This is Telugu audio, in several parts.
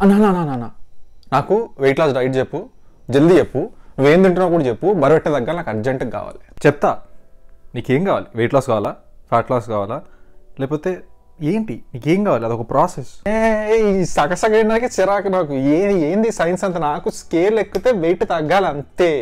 అన్నా నా నా నా నాకు వెయిట్ లాస్ డైట్ చెప్పు జల్దీ చెప్పు నువ్వేం తింటున్నావు కూడా చెప్పు బరువెట్టే దగ్గర నాకు అర్జెంటుగా కావాలి చెప్తా నీకేం కావాలి వెయిట్ లాస్ కావాలా ఫ్యాట్ లాస్ కావాలా లేకపోతే ఏంటి నీకేం కావాలి అదొక ప్రాసెస్ ఏ ఈ సగసగైనాకే చిరాకు నాకు ఏ ఏంది సైన్స్ అంత నాకు స్కేల్ ఎక్కితే వెయిట్ తగ్గాలి అంతే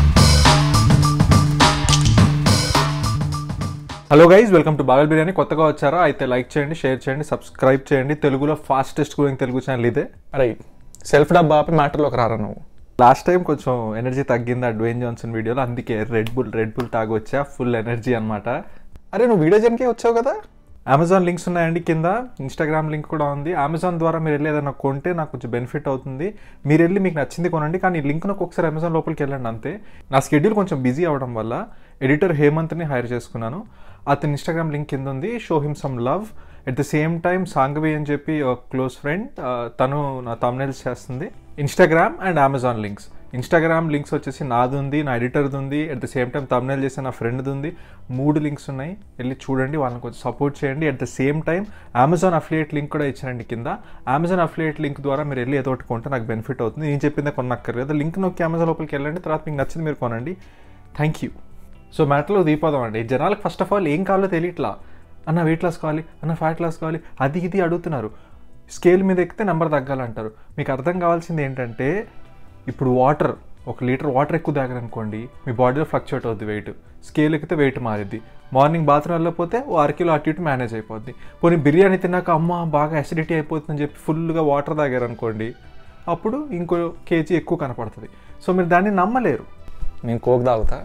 హలో గైజ్ వెల్కమ్ టు బాగల్ బిర్యానీ కొత్తగా వచ్చారా అయితే లైక్ చేయండి షేర్ చేయండి సబ్స్క్రైబ్ చేయండి తెలుగులో ఫాస్టెస్ట్ గ్రోయింగ్ తెలుగు ఛానల్ ఇదే రైట్ సెల్ఫ్ డబ్బా ఆపి మ్యాటర్లోకి రారా నువ్వు లాస్ట్ టైం కొంచెం ఎనర్జీ తగ్గింది ఆ డ్వేన్ జాన్సన్ వీడియోలో అందుకే రెడ్ బుల్ రెడ్ బుల్ తాగి వచ్చా ఫుల్ ఎనర్జీ అనమాట అరే నువ్వు వీడియో జన్కే వచ్చావు కదా అమెజాన్ లింక్స్ ఉన్నాయండి కింద ఇన్స్టాగ్రామ్ లింక్ కూడా ఉంది అమెజాన్ ద్వారా మీరు వెళ్ళి ఏదైనా కొంటే నాకు కొంచెం బెనిఫిట్ అవుతుంది మీరు వెళ్ళి మీకు నచ్చింది కొనండి కానీ లింక్ నాకు ఒకసారి అమెజాన్ లోపలికి వెళ్ళండి అంతే నా స్కెడ్యూల్ కొంచెం బిజీ అవడం వల్ల ఎడిటర్ హేమంత్ని హైర్ చేసుకున్నాను అతని ఇన్స్టాగ్రామ్ లింక్ కింద ఉంది show him some love at the same time Sangavi అని చెప్పి క్లోజ్ ఫ్రెండ్ తను నా తమ్నైల్స్ చేస్తుంది Instagram and Amazon links Instagram links వచ్చేసి నాది ఉంది నా ఎడిటర్ది ఉంది at the same time thumbnail చేసే నా ఫ్రెండ్ది ఉంది మూడు లింక్స్ ఉన్నాయి వెళ్ళి చూడండి వాళ్ళని కొంచెం సపోర్ట్ చేయండి at the same time Amazon affiliate link కూడా ఇచ్చానండి కింద అమెజాన్ అఫిలియేట్ లింక్ ద్వారా మీరు వెళ్ళి ఏదో ఒకటి కొంటే నాకు బెనిఫిట్ అవుతుంది నేను చెప్పిందే కొనక్కర్లేదు లింక్ నొక్కి అమెజాన్ లోపలికి వెళ్ళండి తర్వాత మీకు నచ్చింది మీరు కొనండి థ్యాంక్ యూ సో మ్యాటర్లో దీపోదాం అండి జనాలకు ఫస్ట్ ఆఫ్ ఆల్ ఏం కావాలో తెలియట్లా అన్న వెయిట్ లాస్ కావాలి అన్న ఫ్యాట్ లాస్ కావాలి అది ఇది అడుగుతున్నారు స్కేల్ మీద ఎక్కితే నెంబర్ తగ్గాలంటారు మీకు అర్థం కావాల్సింది ఏంటంటే ఇప్పుడు వాటర్ ఒక లీటర్ వాటర్ ఎక్కువ తాగారనుకోండి మీ బాడీలో ఫ్లక్చుయేట్ అవుద్ది వెయిట్ స్కేల్ ఎక్కితే వెయిట్ మారిద్ది మార్నింగ్ బాత్రూమ్ వెళ్ళకపోతే ఓ అర కిలో అటు ఇటు మేనేజ్ అయిపోద్ది పోనీ బిర్యానీ తిన్నాక అమ్మ బాగా అసిడిటీ అయిపోతుందని చెప్పి ఫుల్గా వాటర్ తాగారనుకోండి అప్పుడు ఇంకో కేజీ ఎక్కువ కనపడుతుంది సో మీరు దాన్ని నమ్మలేరు నేను కోక్ తాగుతా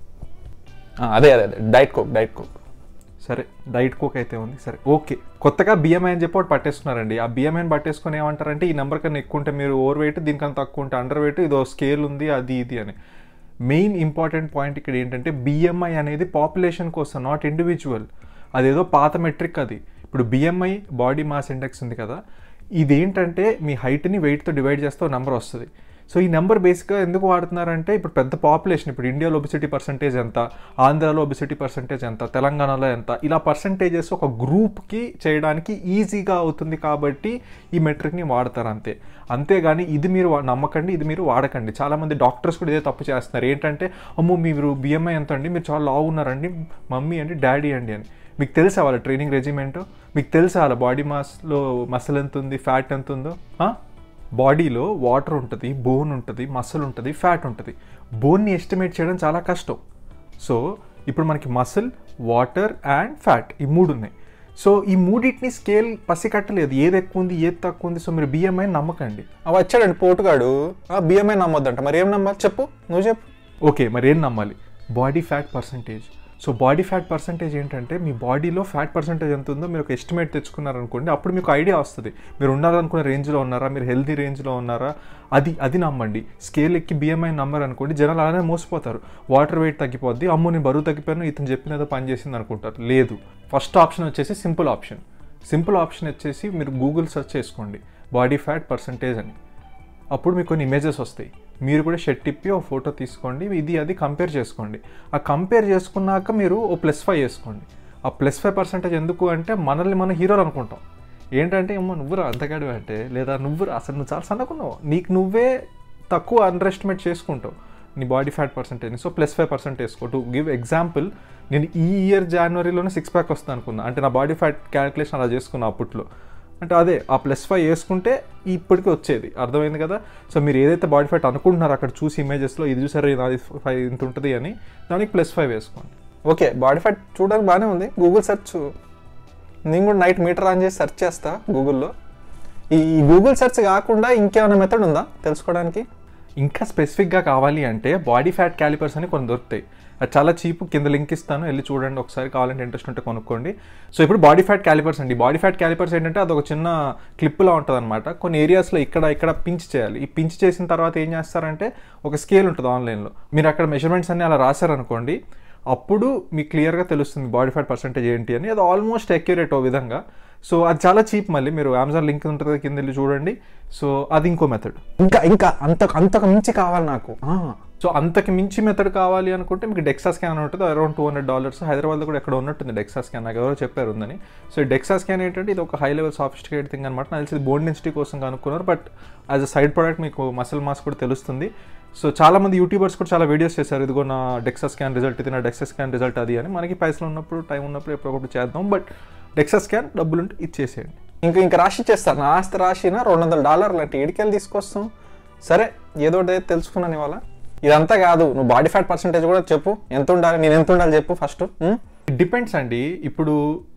ఆ, అదే అదే అదే డైట్ కోక్ డైట్ కోక్ సరే డైట్ కోక్ అయితే ఉంది సరే ఓకే కొత్తగా బిఎంఐ అని చెప్పి ఒకటి పట్టేస్తున్నారండి ఆ బిఎంఐని పట్టేసుకుని ఏమంటారంటే ఈ నెంబర్ కన్నా ఎక్కువ ఉంటే మీరు ఓవర్ వెయిట్ దీనికన్నా తక్కువ ఉంటే అండర్ వెయిట్ ఇదో స్కేల్ ఉంది అది ఇది అని మెయిన్ ఇంపార్టెంట్ పాయింట్ ఇక్కడ ఏంటంటే బిఎంఐ అనేది పాపులేషన్ కోసం నాట్ ఇండివిజువల్ అదేదో పాత మెట్రిక్ అది ఇప్పుడు బిఎంఐ బాడీ మాస్ ఇండెక్స్ ఉంది కదా ఇదేంటంటే మీ హైట్ని వెయిట్తో డివైడ్ చేస్తే ఒక నెంబర్ వస్తుంది సో ఈ నెంబర్ బేసిక్గా ఎందుకు వాడుతున్నారంటే ఇప్పుడు పెద్ద పాపులేషన్ ఇప్పుడు ఇండియాలో ఒబిసిటీ పర్సంటేజ్ ఎంత ఆంధ్రాలో ఒబిసిటీ పర్సంటేజ్ ఎంత తెలంగాణలో ఎంత ఇలా పర్సంటేజెస్ ఒక గ్రూప్కి చేయడానికి ఈజీగా అవుతుంది కాబట్టి ఈ మెట్రిక్ని వాడతారు అంతే అంతేగాని ఇది మీరు వా- నమ్మకండి ఇది మీరు వాడకండి చాలామంది డాక్టర్స్ కూడా ఇదే తప్పు చేస్తున్నారు ఏంటంటే అమ్మో మీరు బిఎంఐ ఎంత అండి మీరు చాలా లావు ఉన్నారండి మమ్మీ అండి డాడీ అండి అని మీకు తెలుసా వాళ్ళ ట్రైనింగ్ రెజిమెంట్ మీకు తెలుసా వాళ్ళ బాడీ మాస్లో మసల్ ఎంత ఉంది ఫ్యాట్ ఎంత ఉందో ఆ? బాడీలో వాటర్ ఉంటుంది బోన్ ఉంటుంది మసిల్ ఉంటుంది ఫ్యాట్ ఉంటుంది బోన్ని ఎస్టిమేట్ చేయడం చాలా కష్టం సో ఇప్పుడు మనకి మసిల్ వాటర్ అండ్ ఫ్యాట్ ఈ మూడు ఉన్నాయి సో ఈ మూడింటిని స్కేల్ పసికట్టలేదు ఏది ఎక్కువ ఉంది ఏది తక్కువ ఉంది సో మీరు బిఎంఐ నమ్మకండి ఆ, వచ్చాడండి పోటుగాడు బిఎంఐ నమ్మొద్దంట మరి ఏం నమ్మాలి చెప్పు నువ్వు చెప్పు ఓకే మరి ఏం నమ్మాలి body fat percentage so body fat percentage ఏంటంటే మీ బాడీలో ఫ్యాట్ పర్సంటేజ్ ఎంత ఉందో మీరు ఒక ఎస్టిమేట్ తెచ్చుకున్నారనుకోండి అప్పుడు మీకు ఐడియా వస్తుంది మీరు ఉండాలనుకున్న రేంజ్లో ఉన్నారా మీరు హెల్తీ రేంజ్లో ఉన్నారా అది అది నమ్మండి స్కేల్ ఎక్కి బిఎంఐ నంబర్ అనుకోండి జనాలు అలానే మోసపోతారు వాటర్ వెయిట్ తగ్గిపోద్ది అమ్మో నేను బరువు తగ్గిపోయాను ఇతను చెప్పినదో పని చేసింది అనుకుంటారు లేదు ఫస్ట్ ఆప్షన్ వచ్చేసి సింపుల్ ఆప్షన్ సింపుల్ ఆప్షన్ వచ్చేసి మీరు గూగుల్ సెర్చ్ చేసుకోండి బాడీ ఫ్యాట్ పర్సంటేజ్ అని అప్పుడు మీకు కొన్ని ఇమేజెస్ వస్తాయి మీరు కూడా షర్ట్ తిప్పి ఒక ఫోటో తీసుకోండి ఇది అది కంపేర్ చేసుకోండి ఆ కంపేర్ చేసుకున్నాక మీరు ఓ ప్లస్ ఫైవ్ వేసుకోండి ఆ ప్లస్ ఫైవ్ పర్సెంటేజ్ ఎందుకు అంటే మనల్ని మన హీరోలు అనుకుంటాం ఏంటంటే ఏమో నువ్వురా అంతగాడు అంటే లేదా నువ్వురా అసలు నువ్వు చాలా సన్నకున్నావు నీకు నువ్వే తక్కువ అండర్ ఎస్టిమేట్ చేసుకుంటావు నీ బాడీ ఫ్యాట్ పర్సెంటేజ్ని సో ప్లస్ ఫైవ్ పర్సెంట్ వేసుకో టు గివ్ ఎగ్జాంపుల్ నేను ఈ ఇయర్ జనవరిలోనే సిక్స్ ప్యాక్ వస్తుంది అనుకున్నా అంటే నా బాడీ ఫ్యాట్ క్యాలిక్యులేషన్ అలా చేసుకున్నా అప్పట్లో అంటే అదే ఆ ప్లస్ ఫైవ్ వేసుకుంటే ఇప్పటికి వచ్చేది అర్థమైంది కదా సో మీరు ఏదైతే బాడీ ఫ్యాట్ అనుకుంటున్నారో అక్కడ చూసి ఇమేజెస్లో ఇది చూసారు నాది ఫైవ్ ఇంత ఉంటుంది అని దానికి ప్లస్ ఫైవ్ వేసుకోండి ఓకే బాడీ ఫ్యాట్ చూడడానికి బాగానే ఉంది గూగుల్ సెర్చ్ నేను కూడా నైట్ మీటర్ ఆన్ చేసి సెర్చ్ చేస్తా గూగుల్లో ఈ గూగుల్ సెర్చ్ కాకుండా ఇంకేమైనా మెథడ్ ఉందా తెలుసుకోవడానికి ఇంకా స్పెసిఫిక్గా కావాలి అంటే బాడీ ఫ్యాట్ క్యాలిపర్స్ అని కొన్ని దొరుకుతాయి అది చాలా చీప్ కింద లింక్ ఇస్తాను వెళ్ళి చూడండి ఒకసారి కావాలంటే ఇంట్రెస్ట్ ఉంటే కొనుక్కోండి సో ఇప్పుడు బాడీ ఫ్యాట్ క్యాలిపర్స్ అండి బాడీ ఫ్యాట్ క్యాలిపర్స్ ఏంటంటే అది ఒక చిన్న క్లిప్లా ఉంటుంది అనమాట కొన్ని ఏరియాస్లో ఇక్కడ ఇక్కడ పించ్ చేయాలి ఈ పించ్ చేసిన తర్వాత ఏం చేస్తారంటే ఒక స్కేల్ ఉంటుంది ఆన్లైన్లో మీరు అక్కడ మెజర్మెంట్స్ అన్ని అలా రాశారనుకోండి అప్పుడు మీకు క్లియర్గా తెలుస్తుంది బాడీ ఫ్యాట్ పర్సెంటేజ్ ఏంటి అని అది ఆల్మోస్ట్ అక్యురేట్ ఓ విధంగా సో అది చాలా చీప్ మళ్ళీ మీరు అమెజాన్ లింక్ ఉంటుంది కింద వెళ్ళి చూడండి సో అది ఇంకో మెథడ్ ఇంకా ఇంకా అంత అంతకు మించి కావాలి నాకు ఆ, సో అంతకి మించి మెథడ్ కావాలి అనుకుంటే మీకు డెక్సా స్కాన్ అని ఉంటుంది అరౌండ్ టూ హండ్రెడ్ డాలర్స్ హైదరాబాద్లో కూడా ఎక్కడ ఉన్నట్టుంది డెక్సా స్కాన్ నాకు ఎవరో చెప్పారు ఉందని సో ఈ డెక్సా స్కాన్ ఏంటంటే ఇది ఒక హై లెవెల్ సాఫిస్టికేట్ థింగ్ అనమాట నాకు తెలిసి బోన్ డెన్సిటీ కోసం కనుక్కున్నారు but as a side product మీకు మసిల్ మాస్ కూడా తెలుస్తుంది సో చాలా మంది యూట్యూబర్స్ కూడా చాలా వీడియోస్ చేశారు ఇదిగో నా డెక్సా స్కాన్ రిజల్ట్ ఇది నా డెక్సా స్కాన్ రిజల్ట్ అది అని మనకి పైసలు ఉన్నప్పుడు టైం ఉన్నప్పుడు ఎప్పుడొకప్పుడు చేద్దాం బట్ డెక్సా స్కాన్ డబ్బులు ఉంటే ఇచ్చేసేయండి ఇంకా ఇంకా రాసి ఇచ్చేస్తారు నా ఆస్తి రాసిన రెండు వందల డాలర్లు అంటే ఏడికెళ్ళి తీసుకొస్తాం సరే ఏదో ఒకటి అయితే తెలుసుకున్నాను ఇవాళ ఇదంతా కాదు నువ్వు బాడీ ఫ్యాట్ పర్సంటేజ్ కూడా చెప్పు ఎంత ఉండాలి నేను ఎంత ఉండాలి చెప్పు ఫస్ట్ డిపెండ్స్ అండి ఇప్పుడు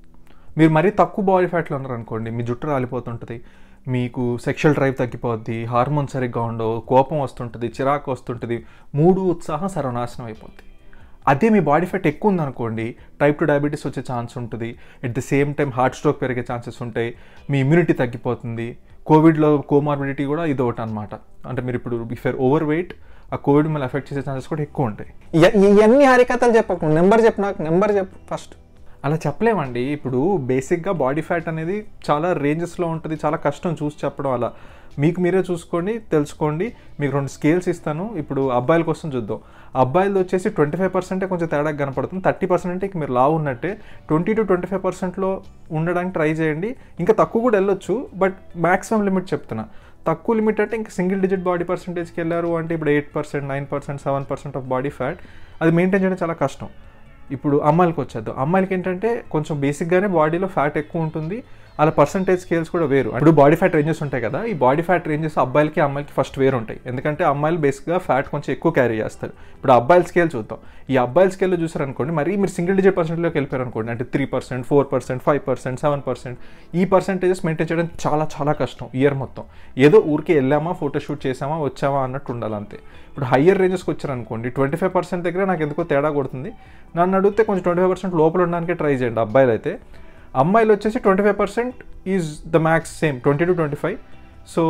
మీరు మరీ తక్కువ బాడీ ఫ్యాట్లో ఉన్నారు అనుకోండి మీ జుట్టు రాలిపోతుంటుంది మీకు సెక్షువల్ డ్రైవ్ తగ్గిపోద్ది హార్మోన్ సరిగ్గా ఉండవు కోపం వస్తుంటుంది చిరాకు వస్తుంటుంది మూడు ఉత్సాహం సర్వనాశనం అయిపోద్ది అదే మీ బాడీ ఫ్యాట్ ఎక్కువ ఉందనుకోండి టైప్ టు డయాబెటీస్ వచ్చే ఛాన్స్ ఉంటుంది at the same time heart stroke పెరిగే ఛాన్సెస్ ఉంటాయి మీ ఇమ్యూనిటీ తగ్గిపోతుంది కోవిడ్లో కోమార్బిడిటీ కూడా ఇది ఒకటి అనమాట అంటే మీరు ఇప్పుడు ఇఫ్ ఆర్ ఓవర్ వెయిట్ ఆ కోవిడ్ మిమ్మల్ని ఎఫెక్ట్ చేసే ఛాన్సెస్ కూడా ఎక్కువ ఉంటాయి ఇయ- ఇవన్నీ హరికథలు చెప్పకు నెంబర్ చెప్పు నాకు నెంబర్ చెప్పు ఫస్ట్ అలా చెప్పలేమండి ఇప్పుడు బేసిక్గా బాడీ ఫ్యాట్ అనేది చాలా రేంజెస్లో ఉంటుంది చాలా కష్టం చూసి చెప్పడం అలా మీకు మీరే చూసుకోండి తెలుసుకోండి మీకు రెండు స్కేల్స్ ఇస్తాను ఇప్పుడు అబ్బాయిల కోసం చూద్దాం అబ్బాయిలు వచ్చేసి ట్వంటీ ఫైవ్ పర్సెంటే కొంచెం తేడా కనపడుతుంది థర్టీ పర్సెంట్ అంటే ఇక మీరు లావు ఉన్నట్టే ట్వంటీ టు ట్వంటీ ఫైవ్ పర్సెంట్లో ఉండడానికి ట్రై చేయండి ఇంకా తక్కువ కూడా వెళ్ళొచ్చు బట్ మ్యాక్సిమం లిమిట్ చెప్తున్నా తక్కువ లిమిట్ అంటే ఇంకా సింగిల్ డిజిట్ బాడీ పర్సెంటేజ్కి వెళ్ళారు అంటే ఇప్పుడు eight percent nine percent seven percent of body fat అది మెయింటైన్ చేయడం చాలా కష్టం ఇప్పుడు అమ్మాయిలకి వచ్చేద్దాం అమ్మాయిలకి ఏంటంటే కొంచెం బేసిక్గానే బాడీలో ఫ్యాట్ ఎక్కువ ఉంటుంది అలా పర్సంటేజ్ స్కేల్స్ కూడా వేరు ఇప్పుడు బాడీ ఫ్యాట్ రేంజెస్ ఉంటాయి కదా ఈ బాడీ ఫ్యాట్ రేంజెస్ అబ్బాయిలకి అమ్మాయిలకి ఫస్ట్ వేరు ఉంటాయి ఎందుకంటే అమ్మాయిలు బేసిక్గా ఫ్యాట్ కొంచెం ఎక్కువ క్యారీ చేస్తారు ఇప్పుడు అబ్బాయిల స్కేల్ చూద్దాం ఈ అబ్బాయిల స్కేల్లో చూసారనుకోండి మరి మీరు సింగిల్ డిజిట్ పర్సెంట్లోకి వెళ్ళిపోయారు అనుకోండి అంటే three percent four percent five percent seven percent ఈ పర్సెంటేజెస్ మెయింటైన్ చేయడం చాలా చాలా కష్టం ఇయర్ మొత్తం ఏదో ఊరికే వెళ్ళామా ఫోటో షూట్ చేసామా వచ్చామా అన్నట్టు ఉండాలి అంతే ఇప్పుడు హయ్యర్ రేంజెస్కి వచ్చారనుకోండి ట్వంటీ ఫైవ్ పర్సెంట్ దగ్గర నాకు ఎందుకో తేడా కొడుతుంది నన్ను అడిగితే కొంచెం ట్వంటీ ఫైవ్ పర్సెంట్ లోపల ఉండడానికి ట్రై చేయండి అబ్బాయిలు అయితే అమ్మాయిలు వచ్చేసి twenty five percent is the max same twenty two twenty five so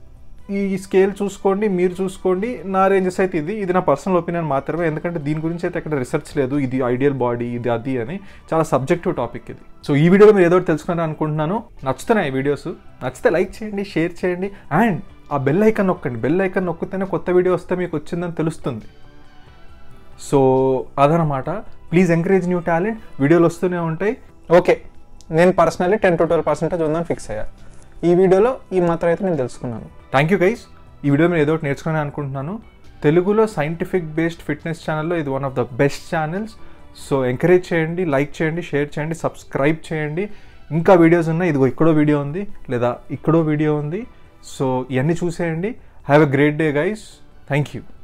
ఈ స్కేల్ చూసుకోండి మీరు చూసుకోండి నా రేంజెస్ అయితే ఇది ఇది నా పర్సనల్ ఒపీనియన్ మాత్రమే ఎందుకంటే దీని గురించి అయితే ఎక్కడ రీసెర్చ్ లేదు ఇది ఐడియల్ బాడీ ఇది అది అని చాలా సబ్జెక్టివ్ టాపిక్ ఇది సో ఈ వీడియోలో మీరు ఏదో ఒకటి తెలుసుకున్నారని అనుకుంటున్నాను నచ్చుతున్నాయి ఈ వీడియోస్ నచ్చితే లైక్ చేయండి షేర్ చేయండి అండ్ ఆ బెల్ ఐకన్ నొక్కండి బెల్ ఐకన్ నొక్కితేనే కొత్త వీడియో వస్తే మీకు వచ్చిందని తెలుస్తుంది సో అదనమాట ప్లీజ్ ఎంకరేజ్ న్యూ టాలెంట్ వీడియోలు వస్తూనే ఉంటాయి ఓకే నేను personally ten to twelve percentage ఉందని ఫిక్స్ అయ్యా ఈ వీడియోలో ఈ మాత్రం అయితే నేను తెలుసుకున్నాను థ్యాంక్ యూ గైస్ ఈ వీడియో మీరు ఏదో ఒకటి నేర్చుకుని అనుకుంటున్నాను తెలుగులో సైంటిఫిక్ బేస్డ్ ఫిట్నెస్ ఛానల్లో ఇది one of the best channels so encourage చేయండి లైక్ చేయండి షేర్ చేయండి సబ్స్క్రైబ్ చేయండి ఇంకా వీడియోస్ ఉన్నాయి ఇదిగో ఇక్కడో వీడియో ఉంది లేదా ఇక్కడో వీడియో ఉంది సో ఇవన్నీ చూసేయండి have a great day guys thank you